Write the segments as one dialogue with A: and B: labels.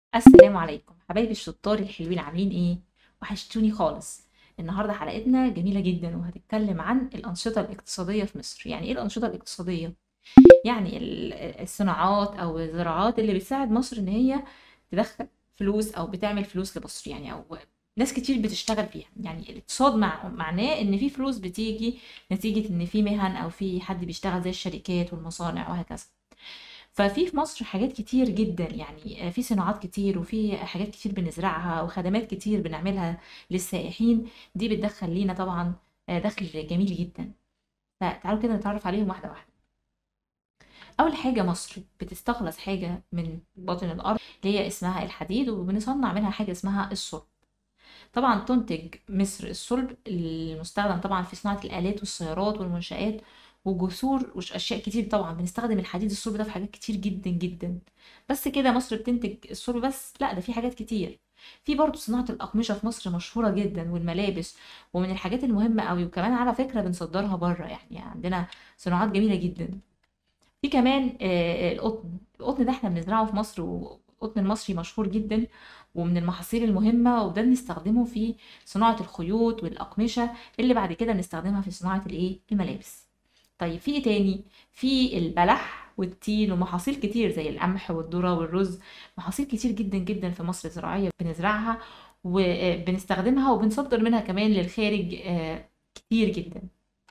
A: السلام عليكم حبايبي الشطار الحلوين عاملين ايه وحشتوني خالص النهارده حلقتنا جميله جدا وهتتكلم عن الانشطه الاقتصاديه في مصر يعني ايه الانشطه الاقتصاديه يعني ال- الصناعات او الزراعات اللي بتساعد مصر ان هي تدخل فلوس او بتعمل فلوس لمصر يعني او ناس كتير بتشتغل فيها يعني الاقتصاد مع معناه ان في فلوس بتيجي نتيجه ان في مهن او في حد بيشتغل زي الشركات والمصانع وهكذا ففي في مصر حاجات كتير جدا يعني في صناعات كتير وفي حاجات كتير بنزرعها وخدمات كتير بنعملها للسائحين دي بتدخل لينا طبعا دخل جميل جدا فتعالوا كده نتعرف عليهم واحدة واحدة أول حاجة مصر بتستخلص حاجة من باطن الأرض اللي هي اسمها الحديد وبنصنع منها حاجة اسمها الصلب طبعا تنتج مصر الصلب المستخدم طبعا في صناعة الآلات والسيارات والمنشآت وجسور وأشياء كتير طبعا بنستخدم الحديد الصلب ده في حاجات كتير جدا جدا بس كده مصر بتنتج الصلب بس لا ده في حاجات كتير في برضه صناعة الأقمشة في مصر مشهورة جدا والملابس ومن الحاجات المهمة أوي وكمان على فكرة بنصدرها بره يعني عندنا صناعات جميلة جدا في كمان آه، القطن القطن ده احنا بنزرعه في مصر والقطن المصري مشهور جدا ومن المحاصيل المهمة وده بنستخدمه في صناعة الخيوط والأقمشة اللي بعد كده بنستخدمها في صناعة الايه الملابس طيب في ايه تاني في البلح والتين ومحاصيل كتير زي القمح والذرة والرز محاصيل كتير جدا جدا في مصر زراعية بنزرعها وبنستخدمها وبنصدر منها كمان للخارج آه، كتير جدا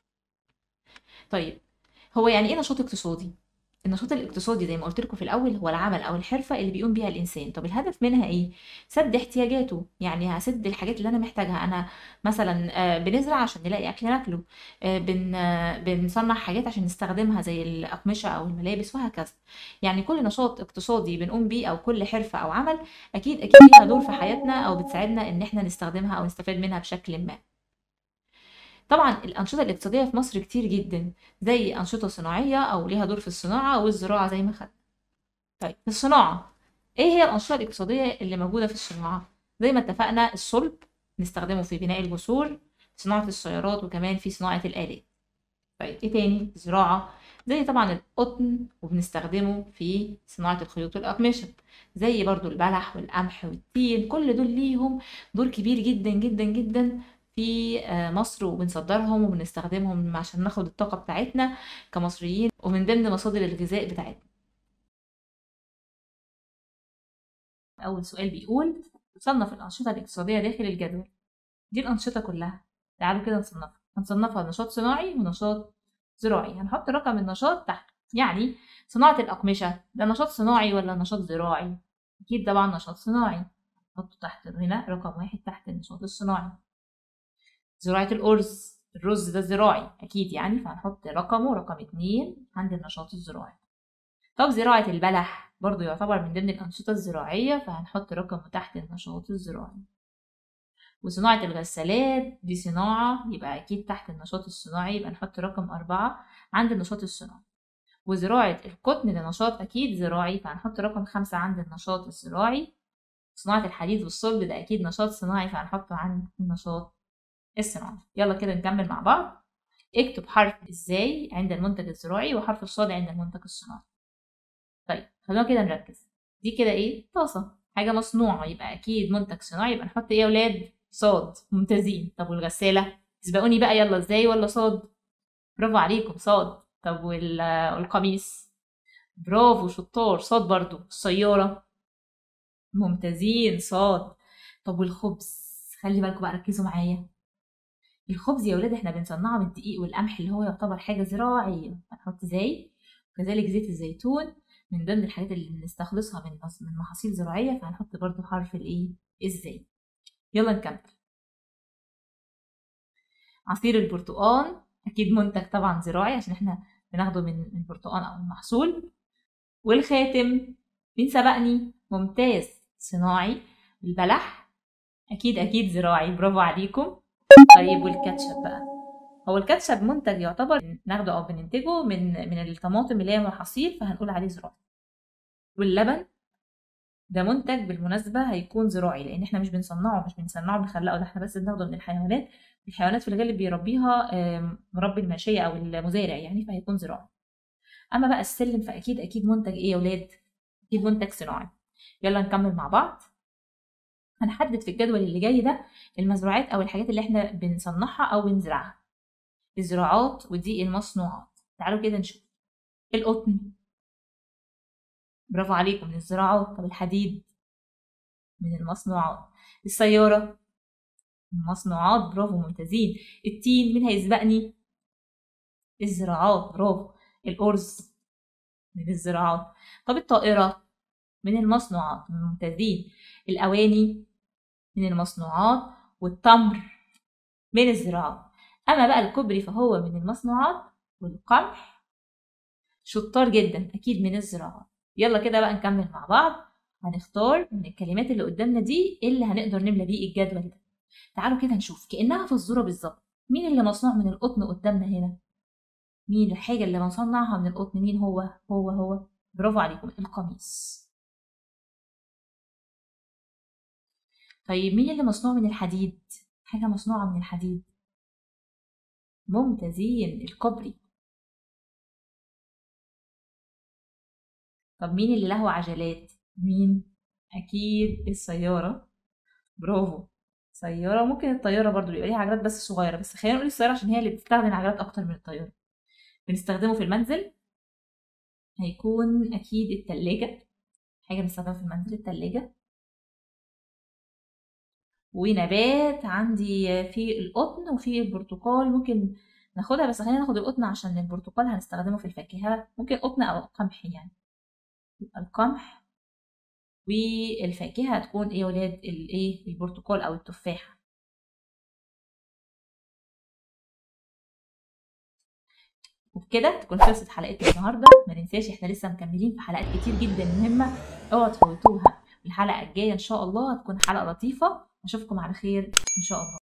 A: طيب هو يعني ايه نشاط اقتصادي النشاط الاقتصادي زي ما قلت لكم في الاول هو العمل او الحرفه اللي بيقوم بيها الانسان طب الهدف منها ايه سد احتياجاته يعني هسد الحاجات اللي انا محتاجها انا مثلا آه، بنزرع عشان نلاقي اكل ناكله آه، بن آه، بنصنع حاجات عشان نستخدمها زي الاقمشه او الملابس وهكذا يعني كل نشاط اقتصادي بنقوم بيه او كل حرفه او عمل اكيد اكيد ليها دور في حياتنا او بتساعدنا ان احنا نستخدمها او نستفاد منها بشكل ما طبعا الأنشطة الاقتصادية في مصر كتير جدا زي أنشطة صناعية أو ليها دور في الصناعة والزراعة زي ما خدنا طيب في الصناعة إيه هي الأنشطة الاقتصادية اللي موجودة في الصناعة زي ما اتفقنا الصلب نستخدمه في بناء الجسور صناعة السيارات وكمان في صناعة الآلات طيب إيه تاني زراعة زي طبعا القطن وبنستخدمه في صناعة الخيوط والأقمشة زي برضو البلح والقمح والتين كل دول ليهم دور كبير جدا جدا جدا في آه، مصر وبنصدرهم وبنستخدمهم عشان ناخد الطاقة بتاعتنا كمصريين ومن ضمن مصادر الغذاء بتاعتنا أول سؤال بيقول تصنف الأنشطة الاقتصادية داخل الجدول دي الأنشطة كلها تعالوا كده نصنفها هنصنفها نشاط صناعي ونشاط زراعي هنحط رقم النشاط تحت يعني صناعة الأقمشة ده نشاط صناعي ولا نشاط زراعي أكيد طبعا نشاط صناعي نحطه تحت هنا رقم واحد تحت النشاط الصناعي زراعة الأرز الرز ده زراعي أكيد يعني فهنحط رقمه رقم اتنين عند النشاط الزراعي طب زراعة البلح برضو يعتبر من ضمن الأنشطة الزراعية فهنحط رقمه تحت النشاط الزراعي وصناعة الغسالات دي صناعة يبقى أكيد تحت النشاط الصناعي يبقى نحط رقم أربعة عند النشاط الصناعي وزراعة القطن ده نشاط أكيد زراعي فهنحط رقم خمسة عند النشاط الزراعي صناعة الحديد والصلب ده أكيد نشاط صناعي فهنحطه عند النشاط الصناعي يلا كده نكمل مع بعض اكتب حرف ازاي عند المنتج الزراعي وحرف الصاد عند المنتج الصناعي طيب خلونا كده نركز دي كده ايه طاسة حاجة مصنوعة يبقى أكيد منتج صناعي يبقى نحط ايه يا ولاد صاد ممتازين طب والغسالة تسبقوني بقى يلا ازاي ولا صاد برافو عليكم صاد طب وال- والقميص برافو شطار صاد برضو السيارة ممتازين صاد طب والخبز خلي بالكم بقى ركزوا معايا الخبز يا ولاد احنا بنصنعه من الدقيق والقمح اللي هو يعتبر حاجة زراعية هنحط زي وكذلك زيت الزيتون من ضمن الحاجات اللي بنستخلصها من مص- من محاصيل زراعية فهنحط برضو حرف الايه الزي يلا نكمل عصير البرتقال اكيد منتج طبعا زراعي عشان احنا بناخده من من البرتقال او المحصول والخاتم مين سبقني ممتاز صناعي البلح اكيد اكيد زراعي برافو عليكم طيب والكاتشب بقى هو الكاتشب منتج يعتبر ناخده او بننتجه من من الطماطم اللي هي محاصيل فهنقول عليه زراعي واللبن ده منتج بالمناسبة هيكون زراعي لأن احنا مش بنصنعه مش بنصنعه بنخلقه ده احنا بس بناخده من الحيوانات الحيوانات في الغالب بيربيها آم، مربي الماشية أو المزارع يعني فهيكون زراعي أما بقى السلم فأكيد أكيد منتج إيه يا ولاد؟ أكيد منتج صناعي يلا نكمل مع بعض هنحدد في الجدول اللي جاي ده المزروعات او الحاجات اللي احنا بنصنعها او بنزرعها الزراعات ودي المصنوعات تعالوا كده نشوف القطن برافو عليكم من الزراعات طب الحديد من المصنوعات السيارة المصنوعات برافو ممتازين التين مين هيسبقني الزراعات برافو الأرز من الزراعات طب الطائرة من المصنوعات ممتازين الأواني من المصنوعات والتمر من الزراعات أما بقى الكوبري فهو من المصنوعات والقمح شطار جدا أكيد من الزراعات يلا كده بقى نكمل مع بعض هنختار من الكلمات اللي قدامنا دي اللي هنقدر نملى بيه الجدول ده تعالوا كده نشوف كأنها فزورة بالظبط مين اللي مصنوع من القطن قدامنا هنا مين الحاجة اللي بنصنعها من القطن مين هو هو هو برافو عليكم القميص طيب مين اللي مصنوع من الحديد حاجة مصنوعة من الحديد ممتازين الكوبري طب مين اللي له عجلات مين اكيد السيارة برافو سيارة ممكن الطيارة برضو بيبقى ليها عجلات بس صغيرة بس خلينا نقول السيارة عشان هي اللي بتستخدم عجلات أكتر من الطيارة بنستخدمه في المنزل هيكون أكيد التلاجة حاجة بنستخدمها في المنزل التلاجة ونبات عندي في القطن وفي البرتقال ممكن ناخدها بس خلينا ناخد القطن عشان البرتقال هنستخدمه في الفاكهة ممكن قطن أو قمح يعني يبقى القمح والفاكهة هتكون ايه يا ولاد الايه البرتقال أو التفاحة وبكده تكون خلصت حلقتنا النهارده ما ننساش احنا لسه مكملين في حلقات كتير جدا مهمه اوعوا تفوتوها الحلقه الجايه ان شاء الله هتكون حلقه لطيفه اشوفكم على خير ان شاء الله